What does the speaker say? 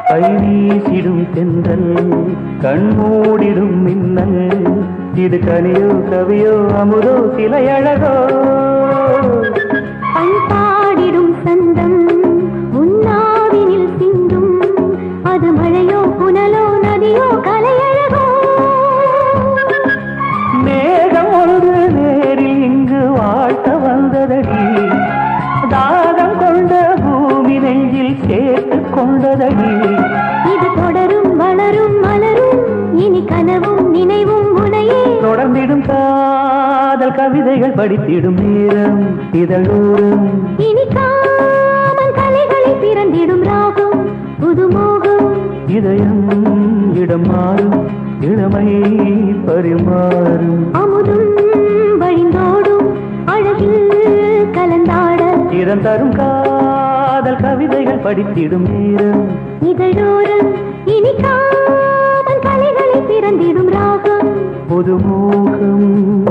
கை வீசிடும் தென்றல் கண்மூடிடும் மின்னல் இது கனியோ கவியோ அமுதோ சிலையழகோ பண்பாடிடும் சந்தம் உன்னாவினில் சிந்தும் அது மழையோ புனலோ நதியோ கலையழகோ மேகம் ஒன்று நேரில் இங்கு வாழ்த்த வந்ததடி தாகம் கொண்ட பூமி நெஞ்சில் சேர்த்து கொண்டதடி இது தொடரும் வளரும் மலரும் இனி கனவும் நினைவும் உனையே தொடர்ந்திடும் காதல் கவிதைகள் படித்திடும் நேரம் இதழோரம் இனி காமன் கலைகளில் பிறந்திடும் ராகம் புதுமோகம் இதயம் இடம் மாறும் இளமை பரிமாறும் அமுதும் வழிந்தோடும் அழகில் கலந்தாட திறந்தரும் காதல் கவிதைகள் படித்திடும் நேரம் இதழோரம் இனி காமன் கலைகளில் பிறந்திடும் ராகம் புதுமோகம்